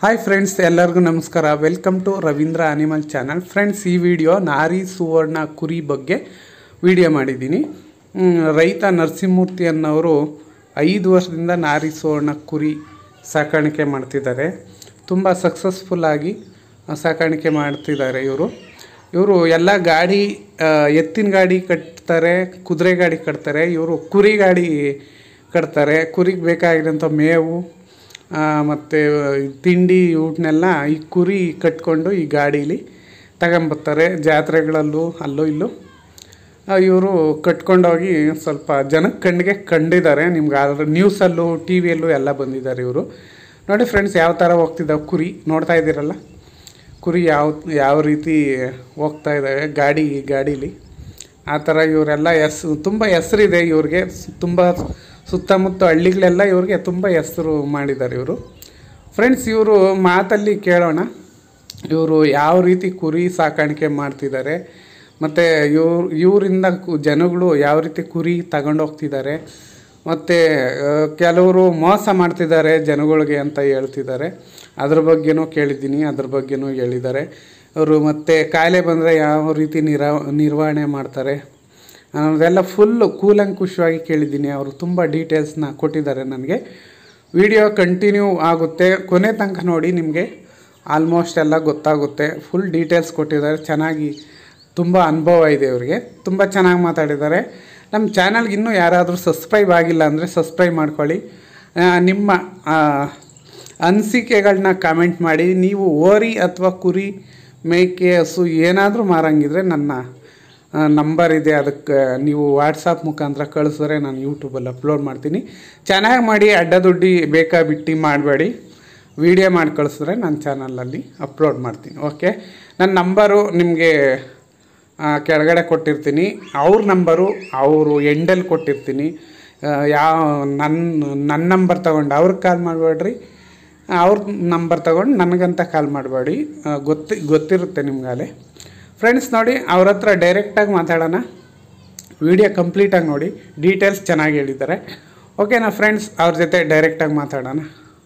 Hi friends ಎಲ್ಲರಿಗೂ ನಮಸ್ಕಾರ welcome to Ravindra animal channel friends ಈ ವಿಡಿಯೋ ನಾರಿ ಸುವರ್ಣ ಕುರಿ ಬಗ್ಗೆ ವಿಡಿಯೋ ಮಾಡಿದ್ದೀನಿ ಮ್, ರೈತ ನರಸಿಂಹಮೂರ್ತಿ ಅನ್ನೋರು ಐದು ವರ್ಷದಿಂದ ನಾರಿ ಸುವರ್ಣ ಕುರಿ ಸಾಕಾಣಿಕೆ ಮಾಡ್ತಿದ್ದಾರೆ ತುಂಬ ಸಕ್ಸಸ್ಫುಲ್ಲಾಗಿ ಸಾಕಾಣಿಕೆ ಮಾಡ್ತಿದ್ದಾರೆ ಇವರು ಇವರು ಎಲ್ಲ ಗಾಡಿ ಆ, ಎತ್ತಿನ ಗಾಡಿ ಕಟ್ತಾರೆ ಕುದುರೆ ಗಾಡಿ ಕಟ್ತಾರೆ ಇವರು ಕುರಿ ಗಾಡಿ ಕಟ್ತಾರೆ ಕುರಿಗೆ ಬೇಕಾಗಿರೋಂಥ ಮೇವು ಮತ್ತು ತಿಂಡಿ ಊಟನೆಲ್ಲ ಈ ಕುರಿ ಕಟ್ಕೊಂಡು ಈ ಗಾಡೀಲಿ ತಗೊಂಬರ್ತಾರೆ ಜಾತ್ರೆಗಳಲ್ಲೂ ಅಲ್ಲೂ ಇಲ್ಲೂ ಇವರು ಕಟ್ಕೊಂಡೋಗಿ ಸ್ವಲ್ಪ ಜನಕ್ಕೆ ಕಣ್ಣಿಗೆ ಕಂಡಿದ್ದಾರೆ ನಿಮ್ಗೆ ಆಲ್ರೆಡಿ ನ್ಯೂಸಲ್ಲೂ ಟಿ ವಿಯಲ್ಲೂ ಎಲ್ಲ ಬಂದಿದ್ದಾರೆ ಇವರು ನೋಡಿ ಫ್ರೆಂಡ್ಸ್ ಯಾವ ಥರ ಹೋಗ್ತಿದ್ದಾವೆ ಕುರಿ ನೋಡ್ತಾ ಇದ್ದೀರಲ್ಲ ಕುರಿ ಯಾವ ಯಾವ ರೀತಿ ಹೋಗ್ತಾ ಇದ್ದಾವೆ ಗಾಡಿ ಗಾಡೀಲಿ ಆ ಥರ ಇವರೆಲ್ಲ ಹೆಸ್ ತುಂಬ ಹೆಸರಿದೆ ಇವ್ರಿಗೆ ಸ್- ತುಂಬ ಸುತ್ತಮುತ್ತ ಹಳ್ಳಿಗಳೆಲ್ಲ ಇವ್ರಿಗೆ ತುಂಬ ಹೆಸರು ಮಾಡಿದ್ದಾರೆ ಇವರು ಫ್ರೆಂಡ್ಸ್ ಇವರು ಮಾತಲ್ಲಿ ಕೇಳೋಣ ಇವರು ಯಾವ ರೀತಿ ಕುರಿ ಸಾಕಾಣಿಕೆ ಮಾಡ್ತಿದ್ದಾರೆ ಮತ್ತು ಇವ್ರು ಇವರಿಂದ ಕು ಜನಗಳು ಯಾವ ರೀತಿ ಕುರಿ ತಗೊಂಡು ಹೋಗ್ತಿದ್ದಾರೆ ಮತ್ತು ಕೆಲವರು ಮೋಸ ಮಾಡ್ತಿದ್ದಾರೆ ಜನಗಳಿಗೆ ಅಂತ ಹೇಳ್ತಿದ್ದಾರೆ ಅದ್ರ ಬಗ್ಗೆನೂ ಕೇಳಿದ್ದೀನಿ ಅದ್ರ ಬಗ್ಗೆನೂ ಹೇಳಿದ್ದಾರೆ ಅವರು ಮತ್ತು ಕಾಯಿಲೆ ಬಂದರೆ ಯಾವ ರೀತಿ ನಿರಾ ನಿರ್ವಹಣೆ ಮಾಡ್ತಾರೆ ಅನ್ನೋದೆಲ್ಲ ಫುಲ್ಲು ಕೂಲಂಕುಷವಾಗಿ ಕೇಳಿದ್ದೀನಿ ಅವರು ತುಂಬ ಡೀಟೇಲ್ಸ್ನ ಕೊಟ್ಟಿದ್ದಾರೆ ನನಗೆ ವಿಡಿಯೋ ಕಂಟಿನ್ಯೂ ಆಗುತ್ತೆ ಕೊನೆ ತನಕ ನೋಡಿ ನಿಮಗೆ ಆಲ್ಮೋಸ್ಟ್ ಎಲ್ಲ ಗೊತ್ತಾಗುತ್ತೆ ಫುಲ್ ಡೀಟೇಲ್ಸ್ ಕೊಟ್ಟಿದ್ದಾರೆ ಚೆನ್ನಾಗಿ ತುಂಬ ಅನುಭವ ಇದೆ ಇವರಿಗೆ ತುಂಬ ಚೆನ್ನಾಗಿ ಮಾತಾಡಿದ್ದಾರೆ ನಮ್ಮ ಚಾನಲ್ಗೆ ಇನ್ನೂ ಯಾರಾದರೂ ಸಬ್ಸ್ಕ್ರೈಬ್ ಆಗಿಲ್ಲ ಅಂದರೆ ಸಬ್ಸ್ಕ್ರೈಬ್ ಮಾಡ್ಕೊಳ್ಳಿ ಆ, ನಿಮ್ಮ ಆ, ಅನಿಸಿಕೆಗಳನ್ನ ಕಾಮೆಂಟ್ ಮಾಡಿ ನೀವು ಓರಿ ಅಥವಾ ಕುರಿ ಮೇಕೆ ಹಸು ಏನಾದರೂ ಮಾರಂಗಿದ್ರೆ ನನ್ನ ನಂಬರ್ ಇದೆ ಅದಕ್ಕೆ ನೀವು ವಾಟ್ಸಪ್ ಮುಖಾಂತರ ಕಳಿಸಿದ್ರೆ ನಾನು ಯೂಟ್ಯೂಬಲ್ಲಿ ಅಪ್ಲೋಡ್ ಮಾಡ್ತೀನಿ ಚೆನ್ನಾಗಿ ಮಾಡಿ ಅಡ್ಡ ದುಡ್ಡಿ ಬೇಕಾ ಬಿಟ್ಟು ಮಾಡಬೇಡಿ ವಿಡಿಯೋ ಮಾಡಿ ಕಳಿಸಿದ್ರೆ ನನ್ನ ಚಾನಲಲ್ಲಿ ಅಪ್ಲೋಡ್ ಮಾಡ್ತೀನಿ ಓಕೆ ನನ್ನ ನಂಬರು ನಿಮಗೆ ಕೆಳಗಡೆ ಕೊಟ್ಟಿರ್ತೀನಿ ಅವ್ರ ನಂಬರು ಅವರು ಎಂಡಲ್ಲಿ ಕೊಟ್ಟಿರ್ತೀನಿ ಆ, ಯಾವ ನನ್ನ ನನ್ನ ನಂಬರ್ ತೊಗೊಂಡು ಅವ್ರಿಗೆ ಕಾಲ್ ಮಾಡಬೇಡ್ರಿ ಅವ್ರ ನಂಬರ್ ತೊಗೊಂಡು ನನಗಂತ ಕಾಲ್ ಮಾಡಬೇಡಿ ಗೊತ್ತಿ ಗೊತ್ತಿರುತ್ತೆ ನಿಮ್ಗಾಲೆ ಫ್ರೆಂಡ್ಸ್ ನೋಡಿ ಅವ್ರ ಹತ್ರ ಡೈರೆಕ್ಟಾಗಿ ಮಾತಾಡೋಣ ವಿಡಿಯೋ ಕಂಪ್ಲೀಟಾಗಿ ನೋಡಿ ಡೀಟೇಲ್ಸ್ ಚೆನ್ನಾಗಿ ಹೇಳಿದ್ದಾರೆ ಓಕೆನಾ ಫ್ರೆಂಡ್ಸ್ ಅವ್ರ ಜೊತೆ ಡೈರೆಕ್ಟಾಗಿ ಮಾತಾಡೋಣ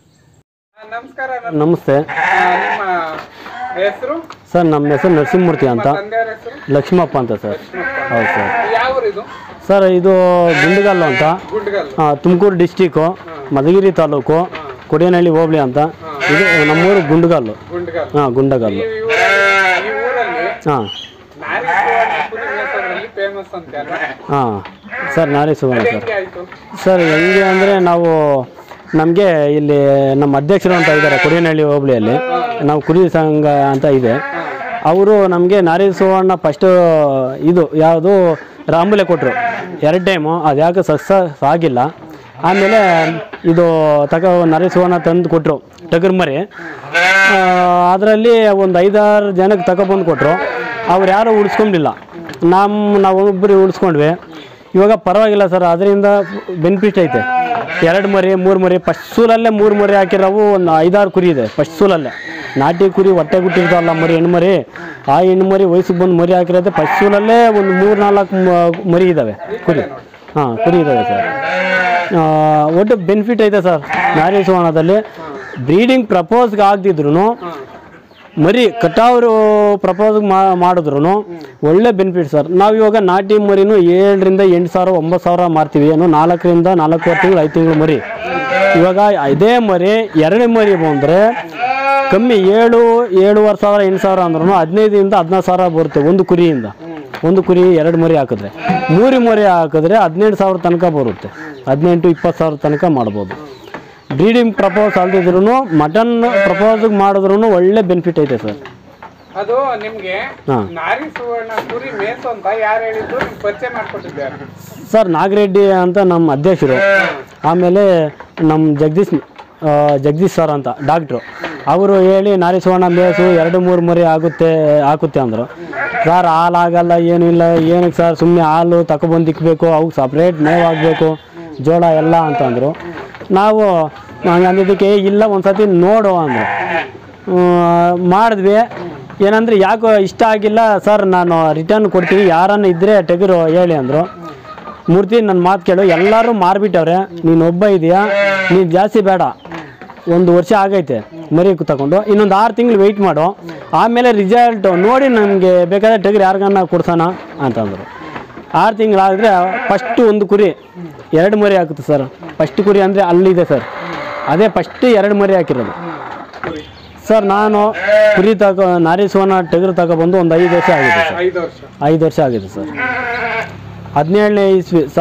ನಮಸ್ಕಾರ ನಮಸ್ತೆ ನಿಮ್ಮ ಹೆಸರು ಸರ್ ನಮ್ಮ ಹೆಸರು ನರಸಿಂಹಮೂರ್ತಿ ಅಂತ ತಂದೆಯವ್ರ ಹೆಸರು ಲಕ್ಷ್ಮಪ್ಪ ಅಂತ ಸರ್ ಹೌದು ಸರ್ ಯಾವ ಇದು ಸರ್ ಇದು ಗುಂಡಗಲ್ಲು ಅಂತ ಗುಡ್ಗಲ್ ತುಮಕೂರು ಡಿಸ್ಟಿಕ್ಕು ಮಧುಗಿರಿ ತಾಲೂಕು ಕೊಡಿಯನಹಳ್ಳಿ ಹೋಬಳಿ ಅಂತ ಇದು ನಮ್ಮೂರು ಗುಂಡಗಲ್ಲು ಗುಂಡ್ಗಲ್ ಹಾಂ ಗುಂಡಗಲ್ಲು ಈ ಊರಲ್ಲಿ ಈ ಊರಲ್ಲಿ ಹಾಂ ನಾರಿ ಸುವರ್ಣ ಕುರಿ ಮೇಸೋದ್ರಲ್ಲಿ ಫೇಮಸ್ ಅಂತ ಅಲ್ವಾ? ಹಾಂ ಸರ್ ನಾರಿ ಸುವರ್ಣ ಸರ್ ಹೆಂಗೆ ಆಯ್ತು ಸರ್ ಹೆಂಗೆ ಅಂದರೆ ನಾವು ನಮಗೆ ಇಲ್ಲಿ ನಮ್ಮ ಅಧ್ಯಕ್ಷರು ಅಂತ ಇದ್ದಾರೆ ಕೊಡಿಯನಹಳ್ಳಿ ಹೋಬಳಿಯಲ್ಲಿ ನಾವು ಕುರಿ ಸಂಘ ಅಂತ ಇದೆ ಅವರು ನಮಗೆ ನಾರಿ ಸುವರ್ಣ ಫಸ್ಟು ಇದು ಯಾವುದು ರಾಂಬುಲೆ ಕೊಟ್ಟರು ಎರಡು ಟೈಮು ಅದು ಯಾಕೆ ಸಕ್ಸಸ್ ಆಗಿಲ್ಲ ಆಮೇಲೆ ಇದು ತಗ ನಾರಿ ಸುವರ್ಣ ತಂದು ಕೊಟ್ಟರು ಟಗರ್ ಮರಿ ಅದರಲ್ಲಿ ಒಂದು ಐದಾರು ಜನಕ್ಕೆ ತಗೊಬಂದು ಕೊಟ್ಟರು ಅವ್ರು ಯಾರೂ ಉಳಿಸ್ಕೊಂಡಿಲ್ಲ ನಮ್ಮ ನಾವು ಒಬ್ಬರು ಉಳಿಸ್ಕೊಂಡ್ವಿ ಇವಾಗ ಪರವಾಗಿಲ್ಲ ಸರ್ ಅದರಿಂದ ಬೆನಿಫಿಟ್ ಐತೆ ಎರಡು ಮರಿ ಮೂರು ಮರಿ ಫಸ್ಟ್ ಸೂಲಲ್ಲೇ ಮೂರು ಮರಿ ಹಾಕಿರೋವು ಒಂದು ಐದಾರು ಕುರಿ ಇದೆ ಫಸ್ಟ್ ಸೂಲಲ್ಲೇ ನಾಟಿ ಕುರಿ ಹೊಟ್ಟೆ ಗುಟ್ಟಿರ್ತಾವಲ್ಲ ಮರಿ ಹೆಣ್ಣು ಮರಿ ಆ ಹೆಣ್ಣು ಮರಿ ವಯಸ್ಸಿಗೆ ಬಂದು ಮರಿ ಹಾಕಿರೋದೆ ಫಸ್ಟ್ ಸೂಲಲ್ಲೇ ಒಂದು ಮೂರು ನಾಲ್ಕು ಮ- ಮರಿ ಇದ್ದಾವೆ ಕುರಿ ಹಾಂ ಕುರಿ ಇದ್ದಾವೆ ಸರ್ ಆ, ಒಟ್ಟು ಬೆನಿಫಿಟ್ ಐತೆ ಸರ್ ನಾರಿ ಸುವರ್ಣದಲ್ಲಿ ಬ್ರೀಡಿಂಗ್ ಪ್ರಪೋಸ್ಗೆ ಆಗದಿದ್ರು ಮರಿ ಕಟಾವ್ರು ಪ್ರಪೋಸ್ ಮಾಡಿದ್ರು ಒಳ್ಳೆ ಬೆನಿಫಿಟ್ ಸರ್ ನಾವು ಇವಾಗ ನಾಟಿ ಮರಿನೂ ಏಳರಿಂದ ಎಂಟು ಸಾವಿರ ಒಂಬತ್ತು ಸಾವಿರ ಮಾರ್ತೀವಿ ಏನು ನಾಲ್ಕರಿಂದ ನಾಲ್ಕೂವರೆ ತಿಂಗಳು ಐದು ತಿಂಗಳು ಮರಿ ಇವಾಗ ಇದೇ ಮರಿ ಎರಡು ಮರಿ ಬಂದರೆ ಕಮ್ಮಿ ಏಳು ಏಳುವರೆ ಸಾವಿರ ಎಂಟು ಸಾವಿರ ಅಂದ್ರೂ ಹದಿನೈದರಿಂದ ಹದಿನಾರು ಸಾವಿರ ಬರುತ್ತೆ ಒಂದು ಕುರಿಯಿಂದ ಒಂದು ಕುರಿ ಎರಡು ಮರಿ ಹಾಕಿದ್ರೆ ಮೂರು ಮರಿ ಹಾಕಿದ್ರೆ ಹದಿನೆಂಟು ಸಾವಿರ ತನಕ ಬರುತ್ತೆ ಹದಿನೆಂಟು ಇಪ್ಪತ್ತು ಸಾವಿರ ತನಕ ಮಾಡ್ಬೋದು ಬ್ರೀಡಿಂಗ್ ಪ್ರಪೋಸ್ ಅಲ್ದಿದ್ರು ಮಟನ್ ಪ್ರಪೋಸ್ ಮಾಡಿದ್ರು ಒಳ್ಳೆ ಬೆನಿಫಿಟ್ ಐತೆ ಸರ್ ಅದು ನಿಮ್ಗೆ ಹಾಂ ನಾರಿ ಸುವರ್ಣ ಕುರಿ ಮೇಸು ಅಂತ ಯಾರು ಹೇಳಿದ್ರು ನಿಮ್ಗೆ ಪರಿಚಯ ಮಾಡ್ಕೊಟ್ಟಿದ್ದಾರೆ ಸರ್ ನಾಗರೆಡ್ಡಿ ಅಂತ ನಮ್ಮ ಅಧ್ಯಕ್ಷರು ಆಮೇಲೆ ನಮ್ಮ ಜಗದೀಶ್ ಆ, ಜಗದೀಶ್ ಸರ್ ಅಂತ ಡಾಕ್ಟ್ರು ಅವರು ಹೇಳಿ ನಾರಿ ಸುವರ್ಣ ಮೇಸು ಎರಡು ಮೂರು ಮರಿ ಆಗುತ್ತೆ ಹಾಕುತ್ತೆ ಅಂದರು ಸರ್ ಹಾಲು ಆಗಲ್ಲ ಏನೂ ಇಲ್ಲ ಏನಕ್ಕೆ ಸರ್ ಸುಮ್ಮನೆ ಹಾಲು ತಗೊಬಂದು ಇಕ್ಬೇಕು ಅವ್ಕೆ ಸಪ್ರೇಟ್ ಮೇವು ಆಗಬೇಕು ಜೋಳ ಎಲ್ಲ ಅಂತಂದರು ನಾವು ಹಂಗೆ ಅಂದಿದ್ದಕ್ಕೆ ಇಲ್ಲ ಒಂದು ಸತಿ ನೋಡು ಅಂದರು ಮಾಡಿದ್ವಿ ಏನಂದ್ರೆ ಯಾಕೋ ಇಷ್ಟ ಆಗಿಲ್ಲ ಸರ್ ನಾನು ರಿಟರ್ನ್ ಕೊಡ್ತೀನಿ ಯಾರನ್ನ ಇದ್ದರೆ ಟಗರು ಹೇಳಿ ಅಂದರು ಮೂರ್ತಿ ನನ್ನ ಮಾತು ಕೇಳು ಎಲ್ಲರೂ ಮಾರ್ಬಿಟ್ಟವ್ರೆ ನೀನು ಒಬ್ಬ ಇದೆಯಾ ನೀನು ಜಾಸ್ತಿ ಬೇಡ ಒಂದು ವರ್ಷ ಆಗೈತೆ ಮರಿ ತಗೊಂಡು ಇನ್ನೊಂದು ಆರು ತಿಂಗಳು ವೆಯ್ಟ್ ಮಾಡು ಆಮೇಲೆ ರಿಸಲ್ಟ್ ನೋಡಿ ನಮಗೆ ಬೇಕಾದ್ರೆ ಟಗರು ಯಾರಿಗನ್ನ ಕೊಡ್ಸೋಣ ಅಂತಂದರು ಆರು ತಿಂಗಳಾದರೆ ಫಸ್ಟ್ ಒಂದು ಕುರಿ ಎರಡು ಮರಿ ಹಾಕುತ್ತೆ ಸರ್ ಫಸ್ಟ್ ಕುರಿ ಅಂದರೆ ಅಲ್ಲಿದೆ ಸರ್ ಅದೇ ಫಸ್ಟ್ ಎರಡು ಮರಿ ಹಾಕಿರೋದು ಸರ್ ನಾನು ಕುರಿ ತಗೋ ನಾರೀಸುವನ ಟಗರು ತಗೊಬಂದು ಒಂದು ಐದು ವರ್ಷ ಆಗಿದೆ ಸರ್ ಐದು ವರ್ಷ ಐದು ವರ್ಷ ಆಗಿದೆ ಸರ್ ಹದಿನೇಳನೇ ಇಸ್ವಿ ಸಾ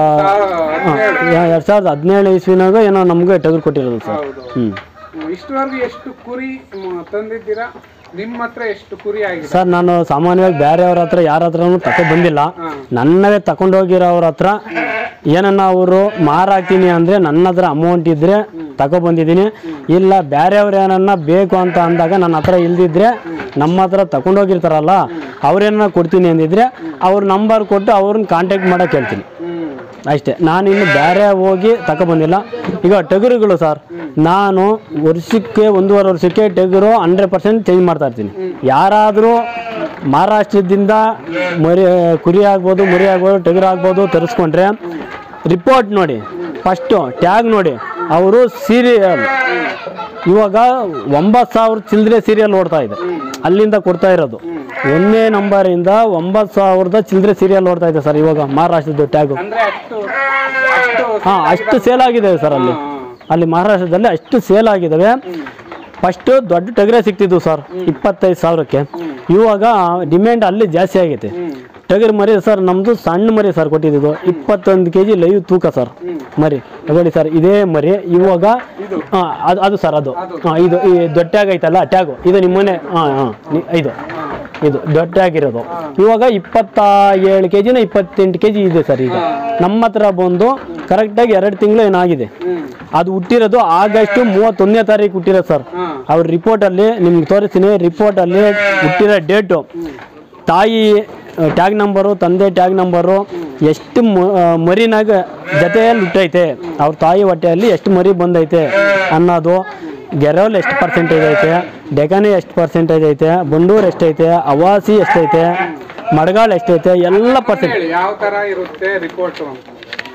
ಎರಡು ಸಾವಿರದ ಹದಿನೇಳನೇ ಇಸ್ವಿನಾಗ ಏನೋ ನಮಗೆ ಟಗರು ಕೊಟ್ಟಿರೋದು ಸರ್ ಹೌದು ಹ್ಞೂ ಹ್ಮ್, ಇಷ್ಟವರೆಗೂ ಎಷ್ಟು ಕುರಿ ಮ್, ತಂದಿದ್ದೀರಾ ನಿಮ್ಮ ಹತ್ರ ಎಷ್ಟು ಕುರಿ ಆಗಿದೆ ಸರ್ ನಾನು ಸಾಮಾನ್ಯವಾಗಿ ಬೇರೆಯವ್ರ ಹತ್ರ ಯಾರ ಹತ್ರನೂ ತಗೊ ಬಂದಿಲ್ಲ ಹಾ. ನನ್ನವೇ ತಗೊಂಡೋಗಿರೋವ್ರ ಹತ್ರ ಏನನ್ನ ಅವರು ಮಾರಾಕ್ತೀನಿ ಅಂದರೆ ನನ್ನ ಹತ್ರ ಅಮೌಂಟ್ ಇದ್ದರೆ ತಗೊಬಂದಿದ್ದೀನಿ ಇಲ್ಲ ಬೇರೆಯವ್ರು ಏನನ್ನ ಬೇಕು ಅಂತ ಅಂದಾಗ ನನ್ನ ಹತ್ರ ಇಲ್ದಿದ್ರೆ ನಮ್ಮ ಹತ್ರ ತಗೊಂಡೋಗಿರ್ತಾರಲ್ಲ ಅವ್ರೇನ ಕೊಡ್ತೀನಿ ಅಂದಿದ್ರೆ ಅವ್ರ ನಂಬರ್ ಕೊಟ್ಟು ಅವ್ರನ್ನ ಕಾಂಟ್ಯಾಕ್ಟ್ ಮಾಡೋಕೆ ಹೇಳ್ತೀನಿ ಹ್ಮ್ ಅಷ್ಟೇ ನಾನು ಇನ್ನು ಬೇರೆ ಹೋಗಿ ತಗೊಬಂದಿಲ್ಲ ಈಗ ಟಗರುಗಳು ಸರ್ ನಾನು ವರ್ಷಕ್ಕೆ ಒಂದೂವರೆ ವರ್ಷಕ್ಕೆ ಟಗರು ಹಂಡ್ರೆಡ್ ಪರ್ಸೆಂಟ್ ಚೇಂಜ್ ಮಾಡ್ತಾ ಇರ್ತೀನಿ ಯಾರಾದರೂ ಮಹಾರಾಷ್ಟ್ರದಿಂದ ಮರಿ ಕುರಿ ಆಗ್ಬೋದು ಮರಿ ಆಗ್ಬೋದು ಟಗರು ಆಗ್ಬೋದು ತರಿಸ್ಕೊಂಡ್ರೆ ರಿಪೋರ್ಟ್ ನೋಡಿ ಫಸ್ಟು ಟ್ಯಾಗ್ ನೋಡಿ ಅವರು ಸೀರಿಯಲ್ ಇವಾಗ ಒಂಬತ್ತು ಸಾವಿರ ಚಿಲ್ಲರೆ ಸೀರಿಯಲ್ ಓಡ್ತಾ ಇದೆ ಅಲ್ಲಿಂದ ಕೊಡ್ತಾ ಇರೋದು ಒಂದನೇ ನಂಬರಿಂದ ಒಂಬತ್ತು ಸಾವಿರದ ಚಿಲ್ಲರೆ ಸೀರಿಯಲ್ ಓಡ್ತಾ ಇದೆ ಸರ್ ಇವಾಗ ಮಹಾರಾಷ್ಟ್ರದ್ದು ಟ್ಯಾಗು ಅಂದ್ರೆ ಅಷ್ಟು ಅಷ್ಟು ಹಾಂ ಅಷ್ಟು ಸೇಲ್ ಆಗಿದೆ ಸರ್ ಅಲ್ಲಿ ಅಲ್ಲಿ ಮಹಾರಾಷ್ಟ್ರದಲ್ಲಿ ಅಷ್ಟು ಸೇಲ್ ಆಗಿದ್ದಾವೆ ಫಸ್ಟು ದೊಡ್ಡ ಟಗರೆ ಸಿಕ್ತಿದ್ವು ಸರ್ ಇಪ್ಪತ್ತೈದು ಸಾವಿರಕ್ಕೆ ಇವಾಗ ಡಿಮ್ಯಾಂಡ್ ಅಲ್ಲಿ ಜಾಸ್ತಿ ಆಗೈತೆ ಟಗರ್ ಮರಿ ಸರ್ ನಮ್ಮದು ಸಣ್ಣ ಮರಿ ಸರ್ ಕೊಟ್ಟಿದ್ದು ಇಪ್ಪತ್ತೊಂದು ಕೆ ಜಿ ಲೈವ್ ತೂಕ ಸರ್ ಮರಿ ತಗೊಳ್ಳಿ ಸರ್ ಇದೇ ಮರಿ ಇವಾಗ ಹಾಂ ಅದು ಅದು ಸರ್ ಅದು ಹಾಂ ಇದು ಈ ದೊಡ್ಡ ಟ್ಯಾಗ್ ಐತಲ್ಲ ಟ್ಯಾಗು ಇದು ನಿಮ್ಮನೆ ಹಾಂ ಹಾಂ ಇದು ಇದು ದೊಡ್ಡ ಟ್ಯಾಗ್ ಇರೋದು ಇವಾಗ ಇಪ್ಪತ್ತ ಏಳು ಕೆ ಜಿನ ಇಪ್ಪತ್ತೆಂಟು ಕೆ ಜಿ ಇದೆ ಸರ್ ಈಗ ನಮ್ಮ ಹತ್ರ ಬಂದು ಕರೆಕ್ಟಾಗಿ ಎರಡು ತಿಂಗಳು ಏನಾಗಿದೆ ಅದು ಹುಟ್ಟಿರೋದು ಆಗಸ್ಟ್ ಮೂವತ್ತೊಂದನೇ ತಾರೀಕು ಹುಟ್ಟಿರೋದು ಸರ್ ಅವ್ರ ರಿಪೋರ್ಟಲ್ಲಿ ನಿಮ್ಗೆ ತೋರಿಸ್ತೀನಿ ರಿಪೋರ್ಟಲ್ಲಿ ಹುಟ್ಟಿರೋ ಡೇಟು ತಾಯಿ ಟ್ಯಾಗ್ ನಂಬರು ತಂದೆ ಟ್ಯಾಗ್ ನಂಬರು ಎಷ್ಟು ಮ- ಆ, ಮರಿನಾಗ ಜೊತೆಯಲ್ಲಿ ಹುಟ್ಟೈತೆ ಅವ್ರ ತಾಯಿ ಹೊಟ್ಟೆಯಲ್ಲಿ ಎಷ್ಟು ಮರಿ ಬಂದೈತೆ ಅನ್ನೋದು ಗೆರೋಲ್ ಎಷ್ಟು ಪರ್ಸೆಂಟೇಜ್ ಐತೆ ಡೆಕನಿ ಎಷ್ಟು ಪರ್ಸೆಂಟೇಜ್ ಐತೆ ಬಂಡೂರು ಎಷ್ಟೈತೆ ಅವಾಸಿ ಎಷ್ಟೈತೆ ಮಡಗಾಳ್ ಎಷ್ಟೈತೆ ಎಲ್ಲ ಪರ್ಸೆಂಟ್ ಹೇಳಿ ಯಾವ ತರ ಇರುತ್ತೆ ರಿಪೋರ್ಟ್ ಅಂತ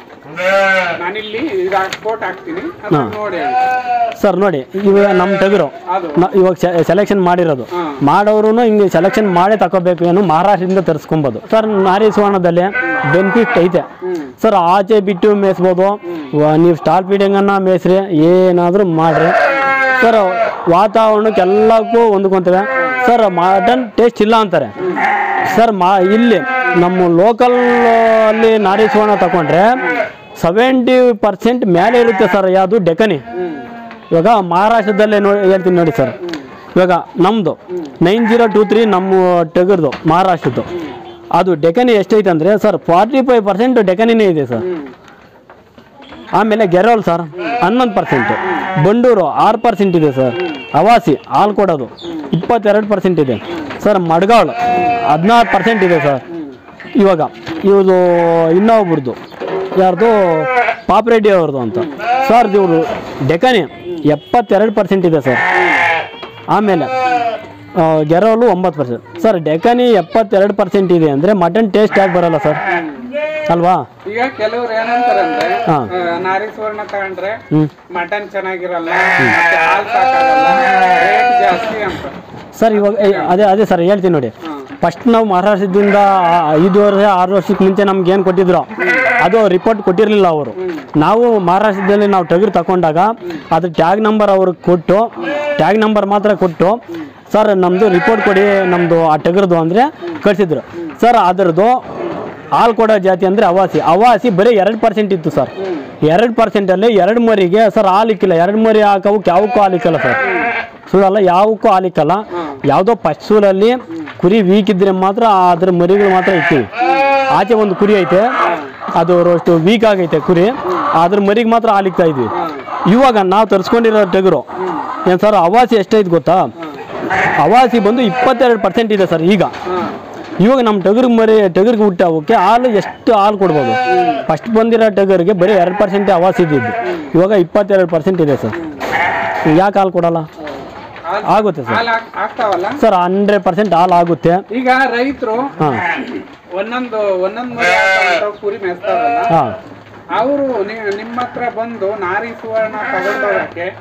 ನಾನಿಲ್ಲಿ ಇದು ರಿಪೋರ್ಟ್ ಹಾಕ್ತೀನಿ ಅದನ್ನ ನೋಡಿ ಹೇಳಿ. ಸರ್ ನೋಡಿ ಇವಾಗ ನಮ್ಮ ಟಗರು ಅದು ನ- ಇವಾಗ ಸೆಲೆಕ್ಷನ್ ಮಾಡಿರೋದು ಮಾಡೋರು ಹಿಂಗೆ ಸೆಲೆಕ್ಷನ್ ಮಾಡೇ ತಗೋಬೇಕು ಏನು ಮಹಾರಾಷ್ಟ್ರದಿಂದ ತರಿಸ್ಕೊಬೋದು ಸರ್ ನಾರಿ ಸುವರ್ಣದಲ್ಲಿ ಬೆನಿಫಿಟ್ ಐತೆ ಸರ್ ಆಚೆ ಬಿಟ್ಟು ಮೇಯಿಸ್ಬೋದು ವ- ನೀವು ಸ್ಟಾಲ್ ಫೀಡಿಂಗನ್ನು ಮೇಯಿಸ್ರಿ ಏನಾದರೂ ಮಾಡಿರಿ ಸರ್ ವಾತಾವರಣಕ್ಕೆ ಎಲ್ಲಕ್ಕೂ ಹೊಂದ್ಕೊಂತವೆ ಸರ್ ಮಟನ್ ಟೇಸ್ಟ್ ಇಲ್ಲ ಅಂತಾರೆ ಸರ್ ಮಾ ಇಲ್ಲಿ ನಮ್ಮ ಲೋಕಲ್ ಅಲ್ಲಿ ನಾರಿ ಸುವರ್ಣ ತಗೊಂಡ್ರೆ ಸೆವೆಂಟಿ ಪರ್ಸೆಂಟ್ ಮೇಲೆ ಇರುತ್ತೆ ಸರ್ ಯಾವುದು ಡೆಕನಿ ಇವಾಗ ಮಹಾರಾಷ್ಟ್ರದಲ್ಲೇ ನೋಡಿ ಹೇಳ್ತೀನಿ ನೋಡಿ ಸರ್ ಇವಾಗ ನಮ್ಮದು ನೈನ್ ಜೀರೋ ಟೂ ತ್ರೀ ನಮ್ಮ ಟಗರ್ದು ಮಹಾರಾಷ್ಟ್ರದ್ದು ಅದು ಡೆಕನಿ ಎಷ್ಟೈತೆ ಅಂದರೆ ಸರ್ ಫಾರ್ಟಿ ಫೈವ್ ಪರ್ಸೆಂಟ್ ಡೆಕನಿನೇ ಇದೆ ಸರ್ ಆಮೇಲೆ ಗೆರೋಲ್ ಸರ್ ಹನ್ನೊಂದು ಪರ್ಸೆಂಟು ಬಂಡೂರು ಆರು ಪರ್ಸೆಂಟ್ ಇದೆ ಸರ್ ಅವಾಸಿ ಹಾಲು ಕೊಡೋದು ಇಪ್ಪತ್ತೆರಡು ಪರ್ಸೆಂಟ್ ಇದೆ ಸರ್ ಮಡ್ಗಾಳು ಹದಿನಾರು ಪರ್ಸೆಂಟ್ ಇದೆ ಸರ್ ಇವಾಗ ಇವ್ರದು ಇನ್ನೊಬ್ರದ್ದು ಯಾರ್ದು ಪಾಪ್ರೆಡ್ಡಿ ಅವ್ರದ್ದು ಅಂತ ಸರ್ ಇವರು ಡೆಕನಿ ಎಪ್ಪತ್ತೆರಡು ಪರ್ಸೆಂಟ್ ಇದೆ ಸರ್ ಆಮೇಲೆ ಆ, ಗೆರೋಲು ಒಂಬತ್ತು ಪರ್ಸೆಂಟ್ ಸರ್ ಡೆಕನಿ ಎಪ್ಪತ್ತೆರಡು ಪರ್ಸೆಂಟ್ ಇದೆ ಅಂದರೆ ಮಟನ್ ಟೇಸ್ಟ್ ಯಾಕೆ ಬರಲ್ಲ ಸರ್ ಅಲ್ವಾ ಈಗ ಕೆಲವ್ರು ಏನಂತಾರಂದ್ರೆ ಹಾ. ಆ, ನಾರಿ ಸುವರ್ಣ ತಗೊಂಡ್ರೆ ಹ್ಞೂ ಮಟನ್ ಚೆನ್ನಾಗಿರಲ್ಲ ಮತ್ತೆ ಹಾಲ್ ಸಾಕಾಗಲ್ಲ ರೇಟ್ ಜಾಸ್ತಿ ಅಂತ ಸರ್ ಇವಾಗ ಏ, ಅದೇ ಅದೇ ಸರ್ ಹೇಳ್ತೀನಿ ನೋಡಿ ಫಸ್ಟ್ ನಾವು ಮಹಾರಾಷ್ಟ್ರದಿಂದ ಆ- ಐದು ವರ್ಷ ಆರು ವರ್ಷಕ್ಕೆ ಮುಂಚೆ ನಮ್ಗೆ ಏನು ಕೊಟ್ಟಿದ್ರು ಅದು ರಿಪೋರ್ಟ್ ಕೊಟ್ಟಿರಲಿಲ್ಲ ಅವರು ನಾವು ಮಹಾರಾಷ್ಟ್ರದಲ್ಲಿ ನಾವು ಟಗರು ತಗೊಂಡಾಗ ಅದು ಟ್ಯಾಗ್ ನಂಬರ್ ಅವ್ರಿಗೆ ಕೊಟ್ಟು ಟ್ಯಾಗ್ ನಂಬರ್ ಮಾತ್ರ ಕೊಟ್ಟು ಸರ್ ನಮ್ಮದು ರಿಪೋರ್ಟ್ ಕೊಡಿ ನಮ್ಮದು ಆ ಟಗರ್ದು ಅಂದರೆ ಕಳಿಸಿದ್ರು ಸರ್ ಅದರದ್ದು ಹಾಲು ಕೊಡೋ ಜಾತಿ ಅಂದರೆ ಅವಾಸಿ ಅವಾಸಿ ಬರೀ ಎರಡು ಪರ್ಸೆಂಟ್ ಇತ್ತು ಸರ್ ಎರಡು ಪರ್ಸೆಂಟಲ್ಲಿ ಎರಡು ಮರಿಗೆ ಸರ್ ಹಾಲು ಇಕ್ಕಿಲ್ಲ ಎರಡು ಮರಿ ಹಾಕೋಕ್ಕೆ ಯಾವಕ್ಕೂ ಹಾಲು ಇಕ್ಕಲ್ಲ ಸರ್ ಸುಳ್ಳಲ್ಲ ಯಾವಕ್ಕೂ ಹಾಲಿಕ್ಕಲ್ಲ ಯಾವುದೋ ಪಶುರಲ್ಲಿ ಕುರಿ ವೀಕ್ ಇದ್ರೆ ಮಾತ್ರ ಅದ್ರ ಮರಿಗಳು ಮಾತ್ರ ಇಕ್ತೀವಿ ಆಚೆ ಒಂದು ಕುರಿ ಐತೆ ಅದು ಅಷ್ಟು ವೀಕ್ ಆಗೈತೆ ಕುರಿ ಅದ್ರ ಮರಿಗೆ ಮಾತ್ರ ಹಾಲಿಕ್ತಾ ಇದ್ವಿ ಇವಾಗ ನಾವು ತರಿಸ್ಕೊಂಡಿರೋ ಟಗರು ಏನು ಸರ್ ಅವಾಸಿ ಎಷ್ಟೈತೆ ಗೊತ್ತಾ ಅವಾಸಿ ಬಂದು ಇಪ್ಪತ್ತೆರಡು ಪರ್ಸೆಂಟ್ ಇದೆ ಸರ್ ಈಗ ಇವಾಗ ನಮ್ಮ ಟಗರ್ಗೆ ಮರಿ ಟಗರ್ಗೆ ಹುಟ್ಟ ಅವಕ್ಕೆ ಹಾಲು ಎಷ್ಟು ಹಾಲು ಕೊಡ್ಬೋದು ಫಸ್ಟ್ ಬಂದಿರೋ ಟಗರ್ಗೆ ಬರೀ ಎರಡು ಪರ್ಸೆಂಟೇ ಅವಾಸಿ ಇದ್ದಿದ್ದು ಇವಾಗ ಇಪ್ಪತ್ತೆರಡು ಪರ್ಸೆಂಟ್ ಇದೆ ಸರ್ ಯಾಕೆ ಹಾಲು ಕೊಡಲ್ಲ ಹಾಲ್- ಆಗುತ್ತೆ ಸರ್ ಹಾಲ್ ಹಾಕ್- ಹಾಕ್ತಾವಲ್ಲ ಸರ್ ಹಂಡ್ರೆಡ್ ಪರ್ಸೆಂಟ್ ಹಾಲು ಆಗುತ್ತೆ ಈಗ ರೈತರು ಹಾಂ ಒಂದೊಂದು ಒಂದೊಂದು ಮರಿ ಹಾಕ್ತಾವಂತ ಕುರಿ ಮೇಯಿಸ್ತಾರಲ್ಲ ಹಾಂ ಅವರು ನಿಮ್ಮ ಹತ್ರ ಬಂದು ನಾರಿ ಸುವರ್ಣ ತಗೊಂಡೋಗಕ್ಕೆ ಹಾಂ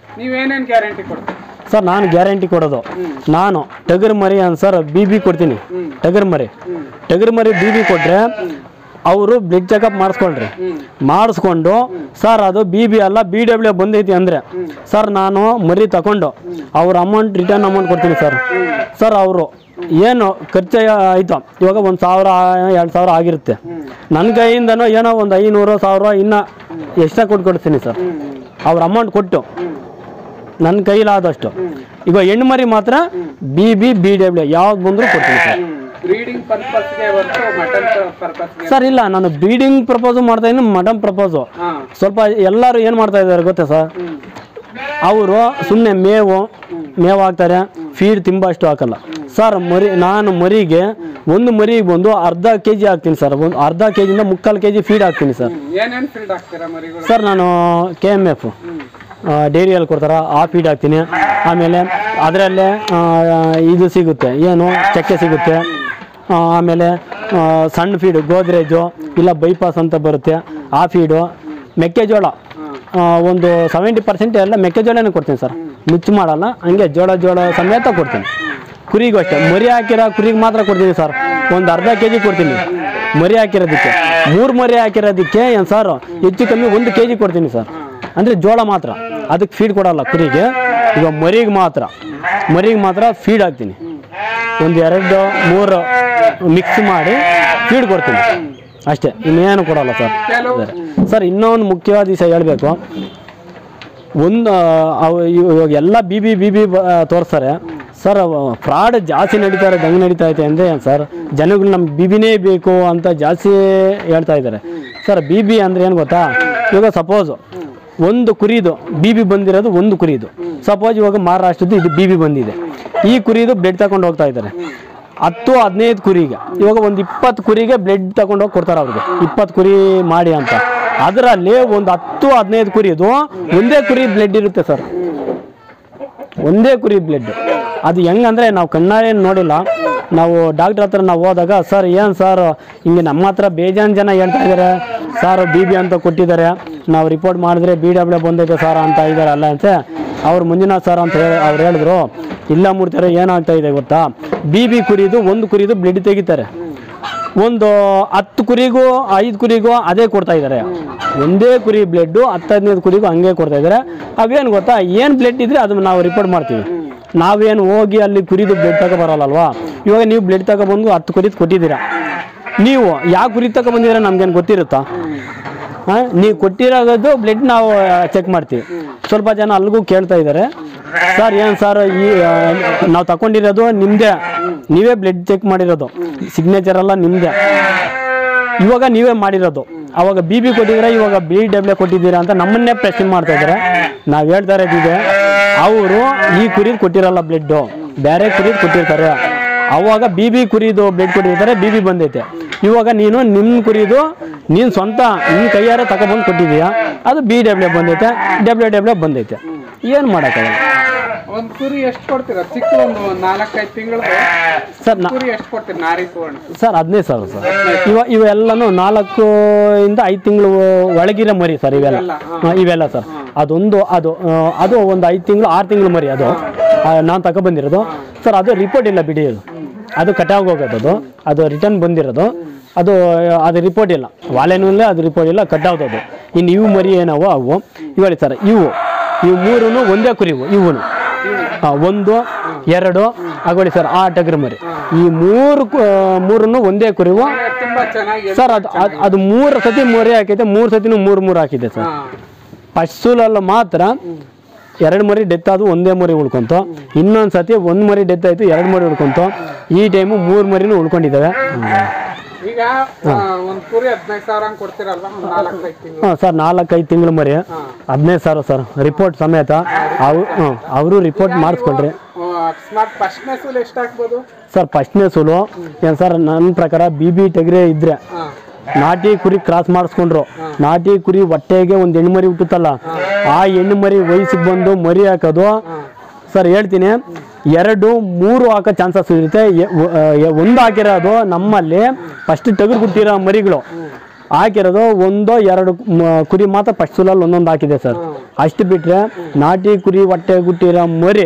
ನೀವೇನೇನು ಗ್ಯಾರಂಟಿ ಕೊಡ್ತೀರಿ ಸರ್ ನಾನು ಗ್ಯಾರಂಟಿ ಕೊಡೋದು ನಾನು ಟಗರ್ ಮರಿ ಅಂತ ಸರ್ ಬಿ ಬಿ ಕೊಡ್ತೀನಿ ಟಗರ್ ಮರಿ ಟಗರ್ ಮರಿ ಬಿ ಬಿ ಕೊಟ್ಟರೆ ಅವರು ಬ್ಲಡ್ ಚೆಕಪ್ ಮಾಡಿಸ್ಕೊಳ್ರಿ ಮಾಡಿಸ್ಕೊಂಡು ಸರ್ ಅದು ಬಿ ಬಿ ಅಲ್ಲ ಬಿ ಡಬ್ಲ್ಯೂ ಬಂದೈತಿ ಅಂದರೆ ಸರ್ ನಾನು ಮರಿ ತಗೊಂಡು ಅವ್ರ ಅಮೌಂಟ್ ರಿಟರ್ನ್ ಅಮೌಂಟ್ ಕೊಡ್ತೀನಿ ಸರ್ ಸರ್ ಅವರು ಏನು ಖರ್ಚು ಆಯಿತು ಇವಾಗ ಒಂದು ಸಾವಿರ ಎರಡು ಸಾವಿರ ಆಗಿರುತ್ತೆ ನನ್ನ ಕೈಯಿಂದನೂ ಏನೋ ಒಂದು ಐನೂರು ಸಾವಿರ ಇನ್ನೂ ಎಕ್ಸ್ಟ್ರಾ ಕೊಟ್ಟು ಕೊಡ್ತೀನಿ ಸರ್ ಅವ್ರ ಅಮೌಂಟ್ ಕೊಟ್ಟು ನನ್ನ ಕೈಲಾದಷ್ಟು ಈಗ ಹೆಣ್ಣು ಮರಿ ಮಾತ್ರ ಬಿ ಬಿ ಬಿ ಡಬ್ಲ್ಯೂ ಯಾವ್ದು ಬಂದರೂ ಕೊಡ್ತೀನಿ ಸರ್ ಬ್ರೀಡಿಂಗ್ ಪರ್ಪಸ್ಗೆ ಹೊರತು ಮಟನ್ ಪರ್ಪಸ್ಗೆ ಸರ್ ಇಲ್ಲ ನಾನು ಬ್ರೀಡಿಂಗ್ ಪ್ರಪೋಸು ಮಾಡ್ತಾ ಇದ್ದೀನಿ ಮಟನ್ ಪ್ರಪೋಸು ಹಾಂ ಸ್ವಲ್ಪ ಎಲ್ಲರೂ ಏನು ಮಾಡ್ತಾ ಇದ್ದಾರೆ ಗೊತ್ತಾ ಸರ್ ಅವರು ಸುಮ್ಮನೆ ಮೇವು ಮೇವು ಹಾಕ್ತಾರೆ ಫೀಡ್ ತಿಂಬಷ್ಟು ಹಾಕಲ್ಲ ಸರ್ ಮರಿ ನಾನು ಮರಿಗೆ ಒಂದು ಮರಿಗೆ ಬಂದು ಅರ್ಧ ಕೆ ಜಿ ಹಾಕ್ತೀನಿ ಸರ್ ಒಂದು ಅರ್ಧ ಕೆ ಜಿಯಿಂದ ಮುಕ್ಕಾಲು ಕೆ ಜಿ ಫೀಡ್ ಹಾಕ್ತೀನಿ ಸರ್ ಏನೇನು ಫೀಲ್ಡ್ ಹಾಕ್ತೀರಾ ಮರಿಗಳು ಸರ್ ನಾನು ಕೆ ಎಮ್ ಎಫ್ ಡೈರಿಯಲ್ಲಿ ಕೊಡ್ತಾರ ಆ ಫೀಡ್ ಹಾಕ್ತೀನಿ ಆಮೇಲೆ ಅದರಲ್ಲೇ ಇದು ಸಿಗುತ್ತೆ ಏನು ಚಕ್ಕೆ ಸಿಗುತ್ತೆ ಆ, ಆಮೇಲೆ ಆ, ಸಣ್ಣ ಫೀಡು ಗೋದ್ರೇಜು ಇಲ್ಲ ಬೈಪಾಸ್ ಅಂತ ಬರುತ್ತೆ ಆ ಫೀಡು ಮೆಕ್ಕೆಜೋಳ ಆ, ಒಂದು ಸೆವೆಂಟಿ ಪರ್ಸೆಂಟ್ ಎಲ್ಲ ಮೆಕ್ಕೆಜೋಳನೇ ಕೊಡ್ತೀನಿ ಸರ್ ಮಿಚ್ಚು ಮಾಡಲ್ಲ ಹಂಗೆ ಜೋಳ ಜೋಳ ಸಮೇತ ಕೊಡ್ತೀನಿ ಕುರಿಗೂ ಅಷ್ಟೇ ಮರಿ ಹಾಕಿರೋ ಕುರಿಗೆ ಮಾತ್ರ ಕೊಡ್ತೀನಿ ಸರ್ ಒಂದು ಅರ್ಧ ಕೆ ಜಿ ಕೊಡ್ತೀನಿ ಮರಿ ಹಾಕಿರೋದಕ್ಕೆ ಮೂರು ಮರಿ ಹಾಕಿರೋದಕ್ಕೆ ಏನು ಸರ್ ಹೆಚ್ಚು ಕಮ್ಮಿ ಒಂದು ಕೆ ಜಿ ಕೊಡ್ತೀನಿ ಸರ್ ಅಂದರೆ ಜೋಳ ಮಾತ್ರ ಅದಕ್ಕೆ ಫೀಡ್ ಕೊಡಲ್ಲ ಕುರಿಗೆ ಈಗ ಮರಿಗೆ ಮಾತ್ರ ಮರಿಗೆ ಮಾತ್ರ ಫೀಡ್ ಹಾಕ್ತೀನಿ ಒಂದು ಎರಡು ಮೂರು ಮಿಕ್ಸ್ ಮಾಡಿ ಫೀಡ್ ಕೊಡ್ತೀನಿ ಅಷ್ಟೇ ಇನ್ನೇನು ಕೊಡಲ್ಲ ಸರ್ ಕೆಲವು ಸರ್ ಇನ್ನೊಂದು ಮುಖ್ಯವಾದ ವಿಷಯ ಹೇಳಬೇಕು ಒಂದು ಅವು ಇವಾಗ ಎಲ್ಲ ಬಿ ಬಿ ಬಿ ಬಿ ತೋರಿಸ್ತಾರೆ ಸರ್ ಫ್ರಾಡ್ ಜಾಸ್ತಿ ನಡೀತಾ ಇರೋದು ಹೆಂಗೆ ನಡೀತಾ ಐತೆ ಅಂದರೆ ಸರ್ ಜನಗಳು ನಮ್ಗೆ ಬಿ ಬಿನೇ ಬೇಕು ಅಂತ ಜಾಸ್ತಿ ಹೇಳ್ತಾ ಇದ್ದಾರೆ ಸರ್ ಬಿ ಬಿ ಅಂದರೆ ಏನು ಗೊತ್ತಾ ಇವಾಗ ಸಪೋಸು ಒಂದು ಕುರಿದು ಬಿ ಬಿ ಬಂದಿರೋದು ಒಂದು ಕುರಿದು ಸಪೋಸ್ ಇವಾಗ ಮಹಾರಾಷ್ಟ್ರದ್ದು ಇದು ಬಿ ಬಿ ಬಂದಿದೆ ಈ ಕುರಿದು ಬ್ಲಡ್ ತಗೊಂಡು ಹೋಗ್ತಾ ಇದ್ದಾರೆ ಹತ್ತು ಹದಿನೈದು ಕುರಿಗೆ ಇವಾಗ ಒಂದು ಇಪ್ಪತ್ತು ಕುರಿಗೆ ಬ್ಲಡ್ ತಗೊಂಡು ಹೋಗಿ ಕೊಡ್ತಾರೆ ಅವ್ರಿಗೆ ಇಪ್ಪತ್ತು ಕುರಿ ಮಾಡಿ ಅಂತ ಅದರಲ್ಲಿ ಒಂದು ಹತ್ತು ಹದಿನೈದು ಕುರಿದು ಒಂದೇ ಕುರಿ ಬ್ಲಡ್ ಇರುತ್ತೆ ಸರ್ ಒಂದೇ ಕುರಿ ಬ್ಲಡ್ ಅದು ಹೆಂಗಂದ್ರೆ ನಾವು ಕಣ್ಣಾರೆ ನೋಡಿಲ್ಲ ನಾವು ಡಾಕ್ಟ್ರ್ ಹತ್ರ ನಾವು ಹೋದಾಗ ಸರ್ ಏನು ಸರ್ ಹಿಂಗೆ ನಮ್ಮ ಹತ್ರ ಬೇಜಾನ್ ಜನ ಹೇಳ್ತಾ ಇದ್ದಾರೆ ಸರ್ ಬಿ ಬಿ ಅಂತ ಕೊಟ್ಟಿದ್ದಾರೆ ನಾವು ರಿಪೋರ್ಟ್ ಮಾಡಿದ್ರೆ ಬಿ ಡಬ್ಲ್ಯೂ ಬಂದೈತೆ ಸರ್ ಅಂತ ಇದ್ದಾರೆ ಅಲ್ಲ ಅಂತ ಅವ್ರು ಮಂಜುನಾಥ್ ಸರ್ ಅಂತ ಹೇಳಿ ಅವ್ರು ಹೇಳಿದ್ರು ಇಲ್ಲ ಮೂರ್ತಿಯವ್ರೆ ಏನಾಗ್ತಾ ಇದೆ ಗೊತ್ತಾ ಬಿ ಬಿ ಕುರಿದು ಒಂದು ಕುರಿದು ಬ್ಲಡ್ ತೆಗಿತಾರೆ ಒಂದು ಹತ್ತು ಕುರಿಗೂ ಐದು ಕುರಿಗೂ ಅದೇ ಕೊಡ್ತಾ ಇದ್ದಾರೆ ಒಂದೇ ಕುರಿ ಬ್ಲಡ್ಡು ಹತ್ತು ಹದಿನೈದು ಕುರಿಗೂ ಹಂಗೆ ಕೊಡ್ತಾ ಇದ್ದಾರೆ ಅವೇನು ಗೊತ್ತಾ ಏನು ಬ್ಲಡ್ ಇದ್ರೆ ಅದನ್ನ ನಾವು ರಿಪೋರ್ಟ್ ಮಾಡ್ತೀವಿ ನಾವೇನು ಹೋಗಿ ಅಲ್ಲಿ ಕುರಿದು ಬ್ಲಡ್ ತಗೊಬರಲ್ಲಲ್ವಾ ಇವಾಗ ನೀವು ಬ್ಲಡ್ ತಗೊಬಂದು ಹತ್ತು ಕುರಿದು ಕೊಟ್ಟಿದ್ದೀರಾ ನೀವು ಯಾವ ಕುರಿ ತಗೊಬಂದಿದ್ದೀರಾ ನಮ್ಗೇನು ಗೊತ್ತಿರುತ್ತಾ ಹಾಂ ನೀವು ಕೊಟ್ಟಿರೋದು ಬ್ಲಡ್ ನಾವು ಚೆಕ್ ಮಾಡ್ತೀವಿ ಸ್ವಲ್ಪ ಜನ ಅಲ್ಲಿಗೂ ಕೇಳ್ತಾ ಇದ್ದಾರೆ ಸರ್ ಏನು ಸರ್ ಈ ಆ, ನಾವು ತಗೊಂಡಿರೋದು ನಿಮ್ಮದೇ ನೀವೇ ಬ್ಲಡ್ ಚೆಕ್ ಮಾಡಿರೋದು ಸಿಗ್ನೇಚರ್ ಎಲ್ಲ ನಿಮ್ಮದೇ ಇವಾಗ ನೀವೇ ಮಾಡಿರೋದು ಅವಾಗ ಬಿ ಬಿ ಕೊಟ್ಟಿದ್ದೀರಾ ಇವಾಗ ಬಿ ಡಬ್ಲ್ಯೂ ಕೊಟ್ಟಿದ್ದೀರಾ ಅಂತ ನಮ್ಮನ್ನೇ ಪ್ರಶ್ನೆ ಮಾಡ್ತಾ ಇದ್ದಾರೆ ನಾವು ಹೇಳ್ತಾ ಇರೋದಿದೆ ಅವರು ಈ ಕುರಿದು ಕೊಟ್ಟಿರಲ್ಲ ಬ್ಲಡ್ಡು ಬೇರೆ ಕುರಿದು ಕೊಟ್ಟಿರ್ತಾರೆ ಅವಾಗ ಬಿ ಬಿ ಕುರಿದು ಬ್ಲಡ್ ಕೊಟ್ಟಿರ್ತಾರೆ ಬಿ ಬಿ ಬಂದೈತೆ ಇವಾಗ ನೀನು ನಿಮ್ಮ ಕುರಿದು ನೀನು ಸ್ವಂತ ನಿನ್ನ ಕೈಯಾರೆ ತಗೊಬಂದು ಕೊಟ್ಟಿದೀಯಾ ಅದು ಬಿ ಡಬ್ಲ್ಯೂ ಬಂದೈತೆ ಡಬ್ಲ್ಯೂ ಡಬ್ಲ್ಯೂ ಬಂದೈತೆ ಏನು ಮಾಡೋಕ್ಕಾಗಲ್ಲ ಒಂದು ಕುರಿ ಎಷ್ಟು ಕೊಡ್ತೀರಾ ಚಿಕ್ಕ ಒಂದು ನಾಲ್ಕೈದು ತಿಂಗಳು ಸರ್ ನಾ ಕುರಿ ಎಷ್ಟು ಕೊಡ್ತೀರಿ ನಾರಿ ಸುವರ್ಣ ಸರ್ ಹದಿನೈದು ಸಾವಿರ ಸರ್ ಇವ ಇವೆಲ್ಲನೂ ನಾಲ್ಕು ಇಂದ ಐದು ತಿಂಗಳು ಒಳಗಿರೋ ಮರಿ ಸರ್ ಇವೆಲ್ಲ ಹಾ, ಇವೆಲ್ಲ ಸರ್ ಅದೊಂದು ಅದು ಆ, ಅದು ಒಂದು ಐದು ತಿಂಗಳು ಆರು ತಿಂಗಳು ಮರಿ ಅದು ನಾನು ತಗೊಬಂದಿರೋದು ಸರ್ ಅದು ರಿಪೋರ್ಟ್ ಇಲ್ಲ ಬಿಡಿ ಅದು ಅದು ಕಟಾವ್ ಹೋಗೋದು ಅದು ಅದು ರಿಟರ್ನ್ ಬಂದಿರೋದು ಅದು ಅದು ರಿಪೋರ್ಟ್ ಇಲ್ಲ ವಾಲೆನೂ ಇಲ್ಲ ಅದು ರಿಪೋರ್ಟ್ ಇಲ್ಲ ಕಟಾವ್ದು ಅದು ಇನ್ನು ಇವು ಮರಿ ಏನವು ಅವು ಇವೇಳಿ ಸರ್ ಇವು ಇವು ಮೂರೂ ಒಂದೇ ಕುರಿವು ಇವು ಒಂದು ಎರಡು ಆಗೋಳಿ ಸರ್ ಆ ಟಗರು ಮರಿ ಈ ಮೂರು ಕು- ಮೂರನ್ನು ಒಂದೇ ಕುರಿವು ತುಂಬಾ ಚೆನ್ನಾಗಿ ಸರ್ ಅದು ಅದು ಅದು ಮೂರು ಸತಿ ಮರಿ ಹಾಕೈತೆ ಮೂರು ಸತಿನೂ ಮೂರು ಮೂರು ಹಾಕಿದೆ ಸರ್ ಹಾ. ಫಸ್ಟ್ ಸೂಲಲ್ಲಿ ಮಾತ್ರ ಎರಡು ಮರಿ ಡೆತ್ ಆದವು ಒಂದೇ ಮರಿ ಉಳ್ಕೊಂತು ಇನ್ನೊಂದು ಸತಿ ಒಂದು ಮರಿ ಡೆತ್ ಆಯಿತು ಎರಡು ಮರಿ ಉಳ್ಕೊಂತು ಈ ಟೈಮು ಮೂರು ಮರಿನೂ ಉಳ್ಕೊಂಡಿದ್ದಾವೆ ಈಗ ಆ, ಒಂದ್ ಕುರಿ ಹದಿನೈದು ಸಾವಿರ ಹಂಗ್ ಕೊಡ್ತೀರಲ್ವಾ ಒಂದ್ ನಾಲ್ಕೈದು ತಿಂಗಳು ಹಾಂ ಸರ್ ನಾಲ್ಕೈದು ತಿಂಗಳು ಮರಿ ಹದಿನೈದು ಸಾವಿರ ಸರ್ ರಿಪೋರ್ಟ್ ಸಮೇತ ಅವು ಹ್ಞೂ ಅವರು ರಿಪೋರ್ಟ್ ಮಾಡಿಸ್ಕೊಳ್ರಿ ಅಕಸ್ಮಾತ್ ಫಸ್ಟ್ನೇ ಸೂಲ್ ಎಷ್ಟು ಹಾಕ್ಬೋದು ಸರ್ ಫಸ್ಟ್ನೇ ಸೂಲು ಏನು ಸರ್ ನನ್ನ ಪ್ರಕಾರ ಬಿ ಬಿ ಟಗರೆ ಇದ್ರೆ ಹಾ ನಾಟಿ ಕುರಿ ಕ್ರಾಸ್ ಮಾಡಿಸ್ಕೊಂಡ್ರು ನಾಟಿ ಕುರಿ ಹೊಟ್ಟೆಗೆ ಒಂದು ಹೆಣ್ಣು ಮರಿ ಹುಟ್ಟುತ್ತಲ್ಲ ಆ ಹೆಣ್ಣು ಮರಿ ವಯಸ್ಸಿಗೆ ಬಂದು ಮರಿ ಹಾಕೋದು ಸರ್ ಹೇಳ್ತೀನಿ ಎರಡು ಮೂರು ಹಾಕೋ ಚಾನ್ಸಸ್ ಇರುತ್ತೆ ಎ- ಒ- ಆ, ಎ- ಒಂದು ಹಾಕಿರೋದು ನಮ್ಮಲ್ಲಿ ಫಸ್ಟ್ ಟಗರು ಹುಟ್ಟಿರೋ ಮರಿಗಳು ಹಾಕಿರೋದು ಒಂದೋ ಎರಡು ಮ- ಕುರಿ ಮಾತ್ರ ಫಸ್ಟ್ ಸುಲಲ್ಲಿ ಒಂದೊಂದು ಹಾಕಿದೆ ಸರ್ ಅಷ್ಟು ಬಿಟ್ಟರೆ ನಾಟಿ ಕುರಿ ಹೊಟ್ಟೆ ಗುಟ್ಟಿರೋ ಮರಿ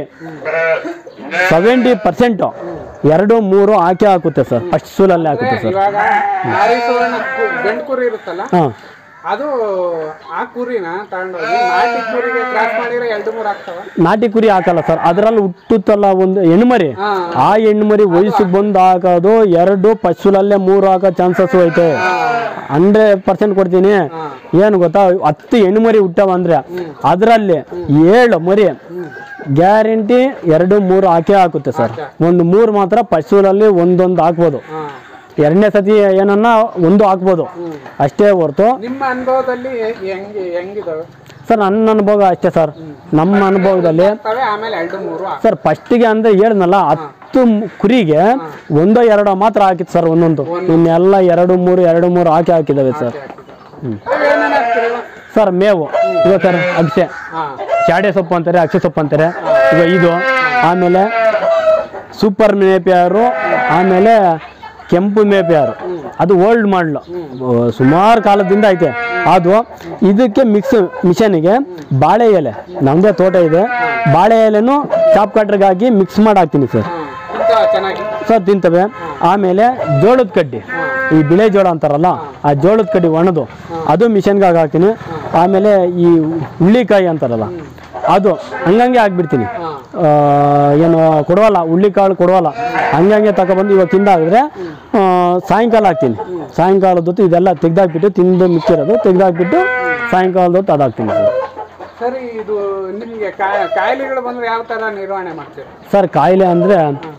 ಸೆವೆಂಟಿ ಪರ್ಸೆಂಟು ಎರಡು ಮೂರು ಹಾಕಿ ಹಾಕುತ್ತೆ ಸರ್ ಫಸ್ಟ್ ಸೂಲಲ್ಲೇ ಹಾಕುತ್ತೆ ಸರ್ ಇವಾಗ ನಾರಿ ಸುವರ್ಣ ಕು- ಗಂಡು ಕುರಿ ಇರುತ್ತಲ್ಲ ಹಾಂ ಅದು ಆ ಕುರಿನ ತಗೊಂಡೋಗಿ ನಾಟಿ ಕುರಿಗೆ ಕ್ರಾಸ್ ಮಾಡಿದ್ರೆ ಎರಡು ಮೂರು ಆಗ್ತಾವ ನಾಟಿ ಕುರಿ ಹಾಕಲ್ಲ ಸರ್ ಅದರಲ್ಲಿ ಹುಟ್ಟುತ್ತಲ್ಲ ಒಂದು ಹೆಣ್ಮರಿ ಹಾ. ಆ ಹೆಣ್ಮರಿ ವಯಸ್ಸಿಗೆ ಬಂದು ಹಾಕೋದು ಎರಡು ಪಶುಲಲ್ಲೇ ಮೂರು ಹಾಕೋ ಚಾನ್ಸಸ್ ಐತೆ ಹಂಡ್ರೆಡ್ ಪರ್ಸೆಂಟ್ ಕೊಡ್ತೀನಿ ಏನು ಗೊತ್ತಾ ಹತ್ತು ಹೆಣ್ಮರಿ ಹುಟ್ಟವ ಅಂದ್ರೆ ಅದರಲ್ಲಿ ಏಳು ಮರಿ ಗ್ಯಾರಂಟಿ ಎರಡು ಮೂರು ಹಾಕೇ ಹಾಕುತ್ತೆ ಸರ್ ಒಂದು ಮೂರು ಮಾತ್ರ ಪಶುಲಲ್ಲಿ ಒಂದೊಂದು ಹಾಕ್ಬೋದು ಹಾ. ಎರಡನೇ ಸತಿ ಏನನ್ನ ಒಂದು ಹಾಕ್ಬೋದು ಅಷ್ಟೇ ಹೊರ್ತು ನಿಮ್ಮ ಅನುಭವದಲ್ಲಿ ಹೆಂಗೆ ಹೆಂಗಿದಾವೆ ಸರ್ ನನ್ನ ಅನುಭವ ಅಷ್ಟೇ ಸರ್ ನಮ್ಮ ಅನುಭವದಲ್ಲಿ ಆಗ್ತವೆ ಆಮೇಲೆ ಎರಡು ಮೂರು ಆಗ್ತವೆ. ಸರ್ ಫಸ್ಟಿಗೆ ಅಂದ್ರೆ ಹೇಳಿದ್ನಲ್ಲ ಹತ್ತು ಮ್- ಕುರಿಗೆ ಒಂದೋ ಎರಡೋ ಮಾತ್ರ ಹಾಕಿತ್ತು ಸರ್ ಒಂದೊಂದು ಇನ್ನೆಲ್ಲ ಎರಡು ಮೂರು ಎರಡು ಮೂರು ಹಾಕಿ ಹಾಕಿದ್ದಾವೆ ಸರ್ ಅವು ಏನೇನ್ ಹಾಕ್ತೀರಿ ಇವಾಗ? ಸರ್ ಮೇವು ಇವಾಗ ಸರ್ ಅಗಸೆ ಹಾ ಶಾಡೆ ಸೊಪ್ಪು ಅಂತಾರೆ ಅಕ್ಷೆ ಸೊಪ್ಪು ಅಂತಾರೆ ಈಗ ಇದು ಆಮೇಲೆ ಸೂಪರ್ ಮೇಪಿಯಾರು ಆಮೇಲೆ ಕೆಂಪು ಮೇಪಿಯಾರು ಅದು ಓಲ್ಡ್ ಮಾಡಲು ಸುಮಾರು ಕಾಲದಿಂದ ಐತೆ ಅದು ಇದಕ್ಕೆ ಮಿಕ್ಸ್ ಮಿಷನ್ಗೆ ಬಾಳೆ ಎಲೆ ನಮ್ಮದೇ ತೋಟ ಇದೆ ಬಾಳೆ ಎಲೆನೂ ಚಾಪ್ ಕಟ್ರಿಗೆ ಹಾಕಿ ಮಿಕ್ಸ್ ಮಾಡಿ ಹಾಕ್ತೀನಿ ಸರ್ ಹ್ಮ್. ಇಂತ ಚೆನ್ನಾಗಿ ಸರ್ ತಿಂತವೆ ಆಮೇಲೆ ಜೋಳದ ಕಡ್ಡಿ ಈ ಬಿಳೆ ಜೋಳ ಅಂತಾರಲ್ಲ ಆ ಜೋಳದ ಕಡ್ಡಿ ಒಣದು ಅದು ಮಿಷನ್ಗೆ ಆಗಿ ಹಾಕ್ತೀನಿ ಆಮೇಲೆ ಈ ಹುಳ್ಳಿಕಾಯಿ ಅಂತಾರಲ್ಲ ಅದು ಹಂಗಂಗೆ ಹಾಕ್ಬಿಡ್ತೀನಿ ಆ, ಏನು ಕೊಡವಲ್ಲ ಹುಳ್ಳಿಕಾಳು ಕೊಡವಲ್ಲ ಹಂಗಂಗೆ ತಗೊಬಂದು ಇವಾಗ ತಿಂದಾಗಿದ್ರೆ ಆ, ಸಾಯಂಕಾಲ ಹಾಕ್ತೀನಿ ಸಾಯಂಕಾಲದ ಹೊತ್ತು ಇದೆಲ್ಲ ತೆಗ್ದಾಕ್ಬಿಟ್ಟು ತಿಂದು ಮಿಕ್ಕಿರೋದು ತೆಗ್ದಾಕ್ಬಿಟ್ಟು ಸಾಯಂಕಾಲದ ಹೊತ್ತು ಅದು ಹಾಕ್ತೀನಿ ಸರ್ ಸರಿ ಇದು ನಿಮಗೆ ಕಾಯ ಕಾಯಿಲೆಗಳು ಬಂದ್ರೆ ಯಾವ ತರ ನಿರ್ವಹಣೆ ಮಾಡ್ತೀರಿ ಸರ್ ಕಾಯಿಲೆ ಅಂದರೆ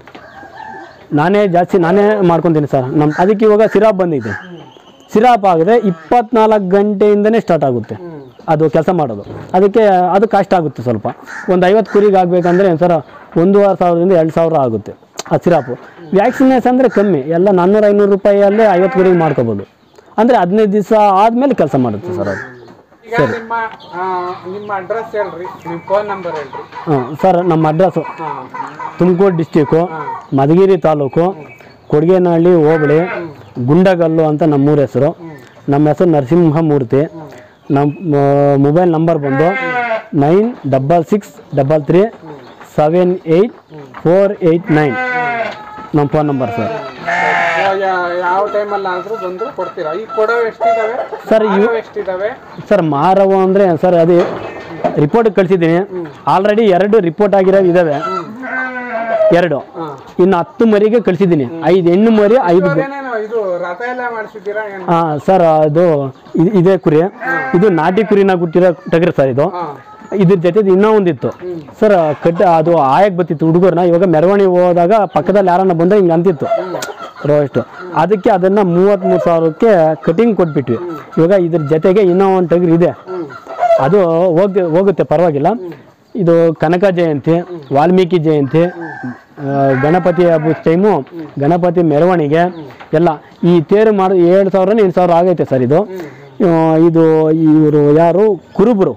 ನಾನೇ ಜಾಸ್ತಿ ನಾನೇ ಮಾಡ್ಕೊತೀನಿ ಸರ್ ನಮ್ಮ ಅದಕ್ಕೆ ಇವಾಗ ಸಿರಾಪ್ ಬಂದಿದೆ ಸಿರಾಪ್ ಆಗದೆ ಇಪ್ಪತ್ನಾಲ್ಕು ಗಂಟೆಯಿಂದನೇ ಸ್ಟಾರ್ಟ್ ಆಗುತ್ತೆ ಅದು ಕೆಲಸ ಮಾಡೋದು ಅದಕ್ಕೆ ಅದು ಕಷ್ಟ ಆಗುತ್ತೆ ಸ್ವಲ್ಪ ಒಂದು ಐವತ್ತು ಕುರಿಗೆ ಆಗಬೇಕಂದ್ರೆ ಸರ್ ಒಂದೂವರೆ ಸಾವಿರದಿಂದ ಎರಡು ಸಾವಿರ ಆಗುತ್ತೆ ಆ ಸಿರಾಪು ವ್ಯಾಕ್ಸಿನೇಷನ್ ಅಂದರೆ ಕಮ್ಮಿ ಎಲ್ಲ ನಾನ್ನೂರು ಐನೂರು ರೂಪಾಯಿಯಲ್ಲೇ ಐವತ್ತು ಕುರಿಗೆ ಮಾಡ್ಕೋಬೋದು ಅಂದರೆ ಹದಿನೈದು ದಿವಸ ಆದಮೇಲೆ ಕೆಲಸ ಮಾಡುತ್ತೆ ಸರ್ ಅದು ಈಗ ನಿಮ್ಮ ಆ, ನಿಮ್ಮ ಅಡ್ರೆಸ್ ಹೇಳ್ರಿ ನಿಮ್ಮ ಫೋನ್ ನಂಬರ್ ಹೇಳ್ರಿ ಹಾಂ ಸರ್ ನಮ್ಮ ಅಡ್ರೆಸ್ಸು ಹಾ ತುಮಕೂರು ಡಿಸ್ಟಿಕ್ಕು ಮಧುಗಿರಿ ತಾಲೂಕು ಕೊಡಗೇನಹಳ್ಳಿ ಹೋಬಳಿ ಗುಂಡಗಲ್ಲು ಅಂತ ನಮ್ಮೂರ ಹೆಸರು ನಮ್ಮ ಹೆಸರು ನರಸಿಂಹಮೂರ್ತಿ ನಮ್ಮ ಮೊಬೈಲ್ ನಂಬರ್ ಬಂದು nine double six double three seven eight four eight nine ನಮ್ಮ ಫೋನ್ ನಂಬರ್ ಸರ್ ಇವಾಗ ಯಾವ ಟೈಮಲ್ಲಿ ಆದ್ರೂ ಬಂದ್ರು ಕೊಡ್ತೀರಾ ಈಗ ಕೊಡೋ ಎಷ್ಟಿದಾವೆ ಸರ್ ಇವು ಮಾರೋ ಎಷ್ಟಿದಾವೆ ಸರ್ ಮಾರವು ಅಂದರೆ ಸರ್ ಅದೇ ರಿಪೋರ್ಟ್ ಕಳಿಸಿದ್ದೀನಿ ಆಲ್ರೆಡಿ ಎರಡು ರಿಪೋರ್ಟ್ ಆಗಿರೋ ಇದ್ದಾವೆ ಎರಡು ಹಾ ಇನ್ನು ಹತ್ತು ಮರಿಗೆ ಕಳಿಸಿದ್ದೀನಿ ಐದು ಹೆಣ್ಣು ಮರಿ ಐದು ಗಂಡು. ಏನೇನು ಇದು ರಥ ಎಲ್ಲ ಮಾಡಿಸಿದ್ದೀರಾ ಏನು ಹಾ ಸರ್ ಅದು ಇದ್- ಇದೇ ಕುರಿ ಇದು ನಾಟಿ ಕುರಿನ ಗುಟ್ಟಿರೋ ಟಗರು ಸರ್ ಇದು ಹಾ ಇದ್ರ ಜೊತೆ ಇನ್ನೂ ಒಂದಿತ್ತು ಸರ್ ಕಡ್ಡ ಅದು ಆಯಕ್ ಬತ್ತಿತ್ತು ಹುಡುಗರನ್ನ ಇವಾಗ ಮೆರವಣಿಗೆ ಹೋದಾಗ ಪಕ್ಕದಲ್ಲಿ ಯಾರನ್ನ ಬಂದ್ರೆ ಹಿಂಗೆ ಅಂತಿತ್ತು ರೋಸ್ಟ್ ಅದಕ್ಕೆ ಅದನ್ನ ಮೂವತ್ತ್ಮೂರು ಸಾವಿರಕ್ಕೆ ಕಟಿಂಗ್ ಕೊಟ್ಬಿಟ್ವಿ ಇವಾಗ ಇದ್ರ ಜೊತೆಗೆ ಇನ್ನೂ ಒಂದು ಟಗರು ಇದೆ ಅದು ಹೋಗಿ ಹೋಗುತ್ತೆ ಪರವಾಗಿಲ್ಲ ಇದು ಕನಕ ಜಯಂತಿ ವಾಲ್ಮೀಕಿ ಜಯಂತಿ ಆ, ಗಣಪತಿ ಹಬ್ಬದ ಟೈಮು ಗಣಪತಿ ಮೆರವಣಿಗೆ ಎಲ್ಲ ಈ ತೇರು ಮಾಡಿ ಏಳು ಸಾವಿರ ಎಂಟು ಸಾವಿರ ಆಗೈತೆ ಸರ್ ಇದು ಆ, ಇದು ಇವರು ಯಾರು ಕುರುಬರು